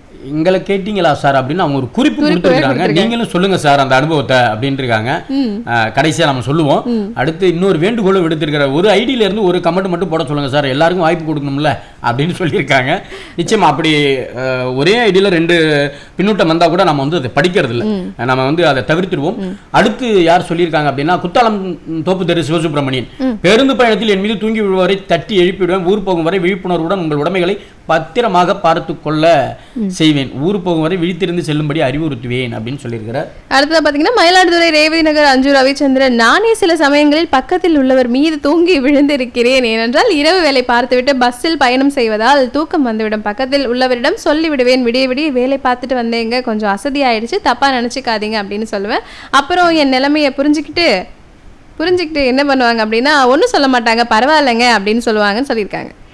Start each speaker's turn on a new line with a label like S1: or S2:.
S1: எங்களை கேட்டீங்களா சார் அப்படின்னு அவங்க ஒரு குறிப்பு
S2: குறிப்பு
S1: கொடுத்துருக்காங்க
S2: கொடுத்திருக்காங்க.
S1: நீங்களும் சொல்லுங்க சார் அந்த அனுபவத்தை அப்படின்னு இருக்காங்க
S2: ம்
S1: அஹ், கடைசியா நம்ம சொல்லுவோம் அடுத்து இன்னொரு வேண்டுகோளும் விடுத்திருக்கிற ஒரு ஐடியில இருந்து ஒரு கமெண்ட் மட்டும் போட சொல்லுங்க சார் எல்லாருக்கும் வாய்ப்பு கொடுக்கணும்ல அப்படின்னு சொல்லியிருக்காங்க நிச்சயமா அப்படி அஹ், ஒரே ஐடியில ரெண்டு பின்னூட்டம் வந்தா கூட நம்ம வந்து அதை படிக்கிறது இல்ல நம்ம வந்து அதை தவிர்த்துடுவோம் அடுத்து யார் சொல்லியிருக்காங்க அப்படின்னா குத்தாலம் தோப்பு தெரு சிவசுப்பிரமணியன் பேருந்து பயணத்தில் என் மீது தூங்கி விழுவரை தட்டி எழுப்பிவிடுவேன் ஊர் போகும் வரை விழிப்புணர்வுடன் உங்கள் உடைமைகளை பத்திரமாக பார்த்து கொள்ள செய்வேன் ஊர் போகும் வரை விழித்திருந்து செல்லும்படி அறிவுறுத்துவேன் அப்படின்னு சொல்லியிருக்கிறார்
S2: அடுத்தது பாத்தீங்கன்னா மயிலாடுதுறை ரேவதி நகர் அஞ்சு ரவிச்சந்திரன் நானே சில சமயங்களில் பக்கத்தில் உள்ளவர் மீது தூங்கி விழுந்திருக்கிறேன் ஏனென்றால் இரவு வேலை பார்த்துவிட்டு பஸ்ஸில் பயணம் செய்வதால் தூக்கம் வந்துவிடும் பக்கத்தில் உள்ளவரிடம் சொல்லிவிடுவேன் விடிய விடிய வேலை பார்த்துட்டு வந்தேங்க கொஞ்சம் அசதி ஆயிடுச்சு தப்பா நினைச்சுக்காதீங்க அப்படின்னு சொல்லுவேன் அப்புறம் என் நிலைமையை புரிஞ்சுக்கிட்டு புரிஞ்சுக்கிட்டு என்ன பண்ணுவாங்க அப்படின்னா ஒன்றும் சொல்ல மாட்டாங்க பரவாயில்லைங்க அப்படின்னு சொல்லுவாங்கன்னு சொல்லியிருக்காங்க